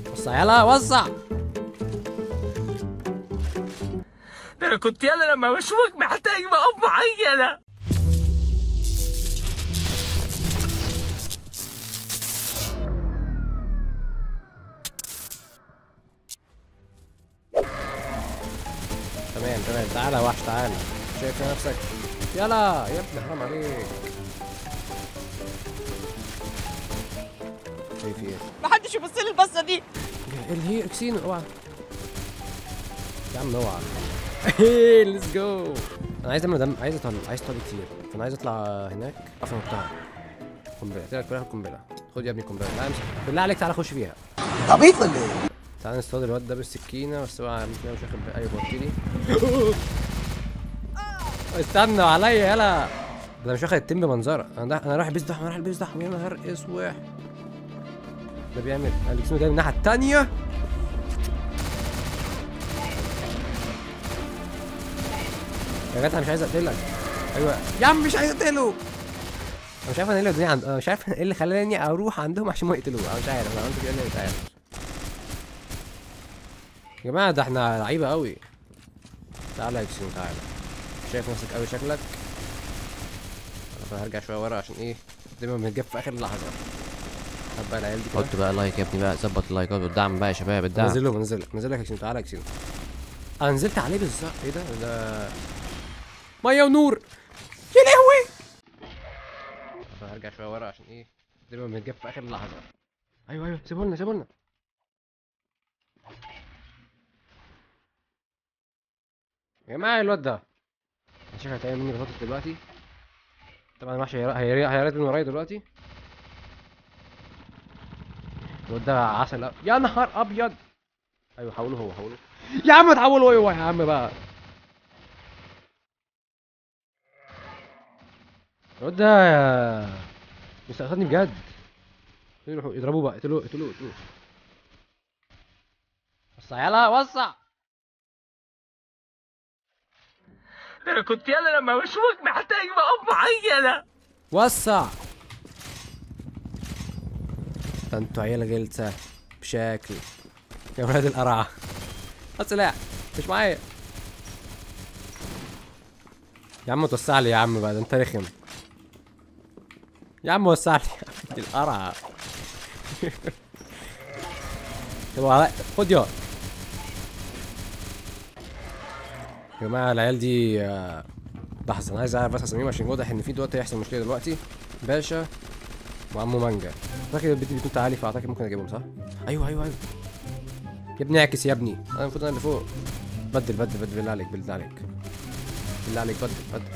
وسع يلا وسع ده انا كنت يلا لما بشوفك محتاج مقام معينه تمام تمام تعالى يا وحش تعالى شايف نفسك يلا يا ابني حرام عليك ايه في ايه؟ محدش يبص لي البصه دي اللي هي اكسينو اوعى يا عم اوعى ليتس جو انا عايز اعمل دم عايز اطلع عايز اطلع كتير فانا عايز اطلع هناك اعرف انطها قنبله قلت لك في الاخر قنبله خد يا ابني قنبله لا امسك بالله عليك تعالى خش فيها عبيط ولا ايه؟ تعالى نصطاد الواد ده بالسكينه بس هو عامل كده مش واخد باي بطيلي استنوا عليا يلا ده أنا مش واخد التيم بمنظره انا ده انا رايح البيز ده انا رايح البيز ده يا نهار اسوح ده بيعمل الكسينو جاي من الناحيه التانيه يا جدع مش عايز اقتلك ايوه يا عم مش عايز اقتله انا مش عارف انا ايه اللي وداني عند انا مش عارف ايه اللي خلاني اروح عندهم عشان ما يقتلوه انا مش عارف انا عملت كده ليه مش عارف يا جماعه ده احنا لعيبه قوي تعالى يا كسينو تعالى شايف نفسك قوي شكلك انا هرجع شويه ورا عشان ايه دايما بنتجاب في اخر لحظه طب بقى العيال دي كده حط بقى لايك يا ابني بقى ظبط اللايكات والدعم بقى يا شباب الدعم نزل له نزل لك نزل لك يا كسينو تعالى يا كسينو انا نزلت عليه بالظبط ايه ده ده ميه ونور يا لهوي طب هرجع شويه ورا عشان ايه دايما بنتجاب في اخر لحظه ايوه ايوه سيبوا لنا سيبوا لنا يا جماعه الواد ده انا شايف هتعمل مني بطاطس دلوقتي طبعا الوحش هيرا- هيرا- هيراد من ورايا دلوقتي الواد ده عسل أوي. يا نهار ابيض ايوه حوله هو حوله يا عم تحوله ايوه يا عم بقى الواد ده مستقصدني بجد يروحوا يضربوه بقى اقتلوه اقتلوه اقتلوه وسع يلا وسع ده انا كنت يلا لما بشوفك محتاج مقام معينه وسع ده انتوا عيال غلسة بشكل يا ولاد القرعة هات سلاح مش معايا يا عم توسع لي يا عم بقى ده انت رخم يا عم وسع لي يا عم دي القرعة طب على- خد يا يا جماعة العيال دي آه، لحظة أنا عايز أعرف بس أساميهم عشان واضح إن في دلوقتي هيحصل مشكلة دلوقتي باشا وعمو مانجا أعتقد البيت بيكون تعالي فأعتقد ممكن أجيبهم صح؟ أيوه أيوه أيوه يا ابني اعكس يا ابني أنا المفروض أنا اللي فوق بدل بدل بدل بالله عليك بالله عليك بالله عليك بدل بدل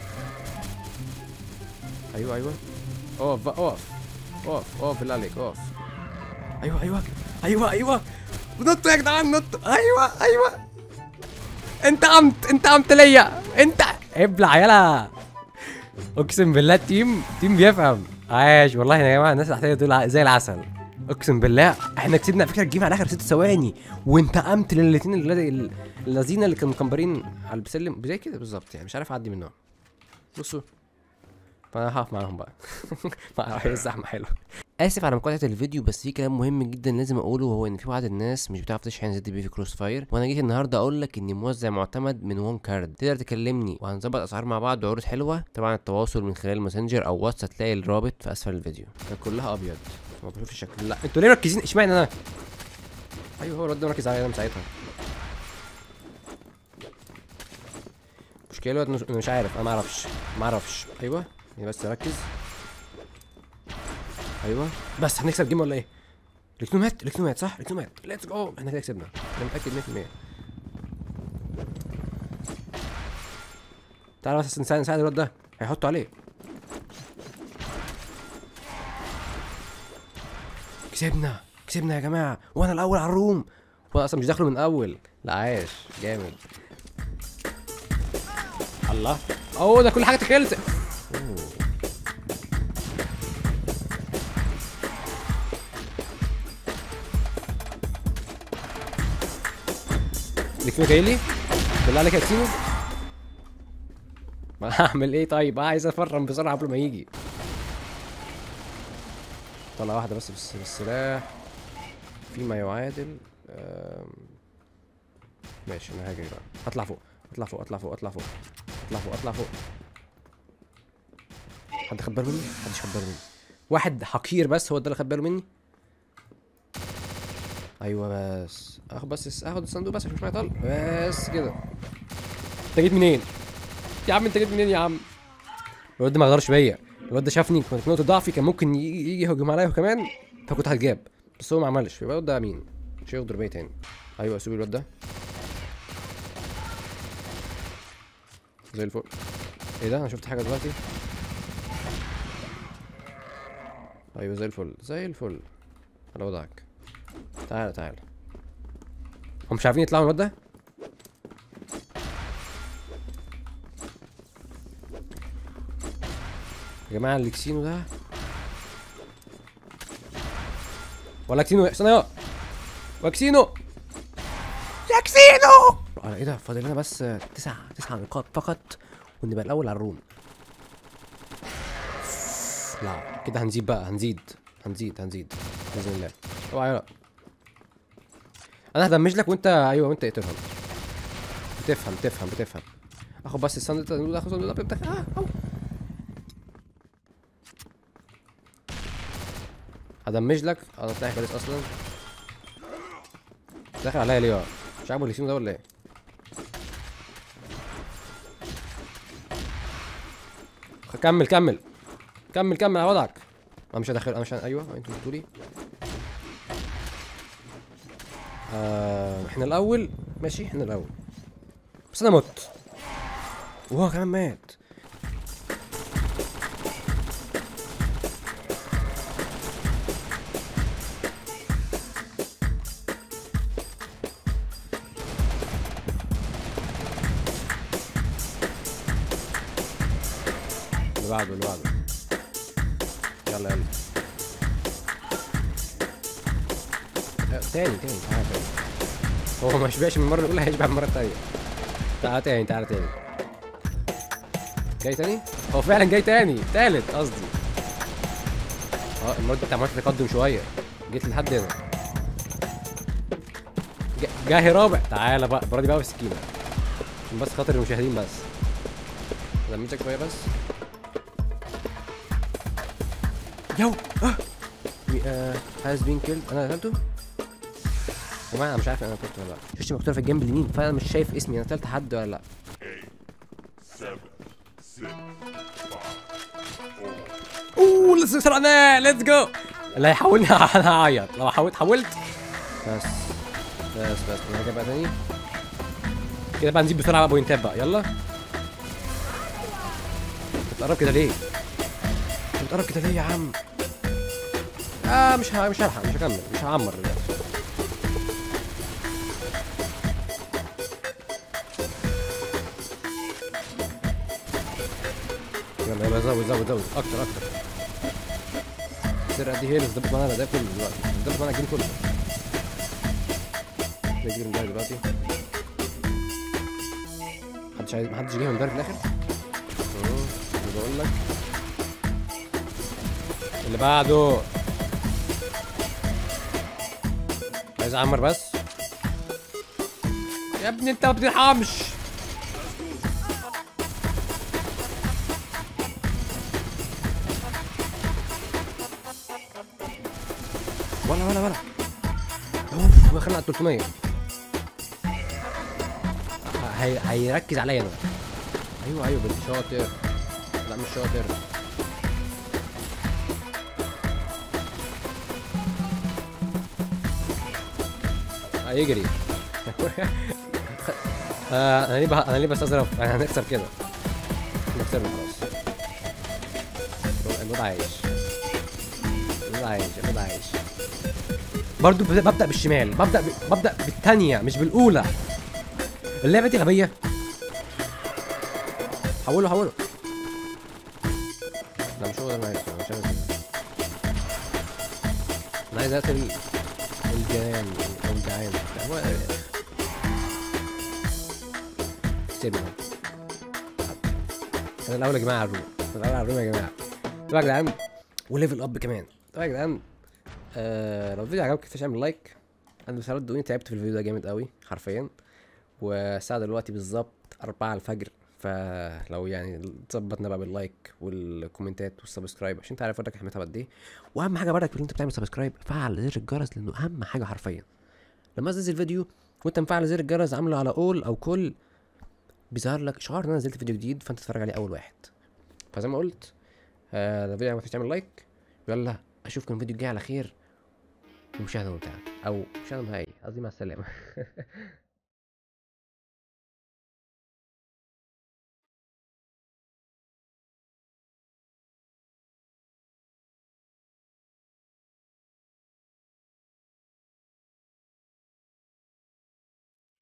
أيوه أيوه أقف بقى أقف أقف أقف بالله عليك أقف أيوه أيوه أيوه أيوه نطوا يا جدعان نطوا أيوه أيوه انت قمت انت قمت ليا انت ابلع يلا اقسم بالله التيم تيم بيفهم عاش والله يا جماعه الناس التحتيه دول ع- زي العسل اقسم بالله احنا كسبنا على فكره الجيم على اخر ست ثواني وانت قمت للاثنين الذي- الذين اللي كانوا مكمبرين على السلم زي كده بالظبط يعني مش عارف اعدي منهم بصوا فانا هقف معاهم بقى مع الزحمه حلوه اسف على مقاطعه الفيديو بس في كلام مهم جدا لازم اقوله وهو ان في بعض الناس مش بتعرف تشحن زد بي في كروس فاير وانا جيت النهارده اقول لك اني موزع معتمد من وان كارد تقدر تكلمني وهنظبط اسعار مع بعض وعروض حلوه طبعا التواصل من خلال ماسنجر او واتس هتلاقي الرابط في اسفل الفيديو كان كلها ابيض ما بشوفش الشكل لا انتوا ليه مركزين اشمعنى انا ايوه هو الواد ده مركز عليا من ساعتها مشكلة الواد مش- مش عارف انا ما اعرفش ما اعرفش ايوه يعني بس ركز ايوه بس هنكسب جيم ولا ايه؟ الكنو مات الكنو مات صح؟ الكنو مات ليتس جو احنا كده كسبنا انا متاكد 100% تعالى بس نساعد نساعد الواد ده هيحطوا عليه كسبنا كسبنا يا جماعه وانا الاول على الروم وانا اصلا مش داخله من اول لا عاش جامد الله اوه ده كل حاجه خلصت أوه. الكيمو جاي لي بالله عليك يا كيمو ما هعمل ايه طيب عايز افرم بسرعه قبل ما يجي طلع واحده بس بس بالسلاح فيما يعادل آم، ماشي انا هاجري بقى اطلع فوق اطلع فوق اطلع فوق اطلع فوق اطلع فوق اطلع فوق حد خد باله مني؟ محدش خد باله مني واحد حقير بس هو ده اللي خد باله مني ايوه بس اخد بس اخد الصندوق بس عشان مش معايا طلق بس كده انت جيت منين؟ يا عم انت جيت منين يا عم؟ الواد ده ما غدرش بيا الواد ده شافني كنت في نقطة ضعفي كان ممكن يجي يجي يهجم عليا هو كمان فكنت هتجاب بس هو ما عملش يبقى الواد ده مين؟ مش هيغدر بيا تاني ايوه سيب الواد ده زي الفل ايه ده انا شفت حاجة دلوقتي ايوه زي الفل زي الفل على وضعك تعالى تعالى هم مش عارفين يطلعوا من الواد ده يا جماعه الكسينو ده ولا كسينو استنى يا وكسينو يا كسينو انا ايه ده فاضل لنا بس تسع تسع نقاط فقط ونبقى الاول على الروم لا كده هنزيد بقى هنزيد هنزيد هنزيد باذن الله اوعى لا انا هدمج لك وانت ايوه وانت تفهم بتفهم بتفهم بتفهم اخد بس الصندوق ده اخد الصندوق ده بتاعك اه أو. هدمج لك انا طلع كويس اصلا داخل عليا ليه بقى؟ مش عاجبه اليسيم ده ولا ايه؟ خ- كمل كمل كمل كمل على وضعك انا مش هدخل انا مش ه- ايوه انتوا بتقولوا لي آه احنا الاول ماشي احنا الاول بس انا مت وهو كمان مات اللي بعده اللي بعده يلا يلا آه، تاني تاني تعالى تاني هو ما شبعش من المرة الأولى هيشبع من المرة التانية تعالى تاني تعالى تاني جاي تاني؟ هو فعلا جاي تاني تالت قصدي اه المرة دي انت عملت تقدم شوية جيت لحد هنا جا- جاهي رابع تعالى بقى المرة دي بقى بالسكينة عشان بس خاطر المشاهدين بس لميتك شوية بس يو اه هاز بين كيلد انا قتلته يا جماعه انا مش عارف انا قتلته ولا لا شفتي مكتوب في الجنب اليمين فانا مش شايف اسمي انا قتلت حد ولا لا اوه لسه سرقناه ليتس جو اللي هيحولني انا هعيط لو حاولت حولت بس بس بس انا هرجع بقى تاني كده بقى نزيد بسرعه بقى بوينتات بقى يلا انت بتقرب كده ليه؟ انت بتقرب كده ليه يا عم؟ اه مش ه... مش هلحق مش هكمل مش هعمر دلوقتي يلا يلا زود زود زود اكتر اكتر السرقه دي هي اللي ظبط معانا ده كله دلوقتي ظبط معانا الجيم كله نجري من ده دلوقتي محدش عايز محدش جه من ده في الاخر اهو اللي بقول لك اللي بعده عايز اعمر بس يا ابني انت ما بترحمش ولا ولا ولا اوف دخلنا على 300 هي... هيركز عليا انا ايوه ايوه بنت شاطر لا مش شاطر هيجري آه انا ليه بح... انا ليه بستظرف انا هنكسر كده نكسر خلاص الواد عايش الواد عايش الواد عايش برضو ببدأ ببدأ بالشمال ببدأ ب... ببدأ بالتانية مش بالأولى اللعبة دي غبية حوله حوله لا مش هو ده اللي انا عايزه أنا مش عايز كده. انا عايز اقتل الجيران او الجعان لا، هو سيبنا انا الاول يا جماعه على الروم انا الاول على الروم يا جماعه طبعا يا جدعان وليفل اب كمان طبعا يا جدعان آه لو الفيديو عجبك متنساش تعمل لايك انا بصراحه صدقوني تعبت في الفيديو ده جامد قوي حرفيا والساعه دلوقتي بالظبط 4 الفجر فلو يعني تظبطنا بقى باللايك والكومنتات والسبسكرايب عشان تعرف برضك احنا قد ايه واهم حاجه برضك اللي انت بتعمل سبسكرايب فعل زر الجرس لانه اهم حاجه حرفيا لما تنزل فيديو وانت مفعل زر الجرس عامله على اول او كل بيظهر لك اشعار ان انا نزلت فيديو جديد فانت تتفرج عليه اول واحد فزي ما قلت آه لو الفيديو عجبك تعمل لايك يلا اشوفكم الفيديو الجاي على خير ومشاهده ممتعه او مشاهده نهائيه قصدي مع السلامه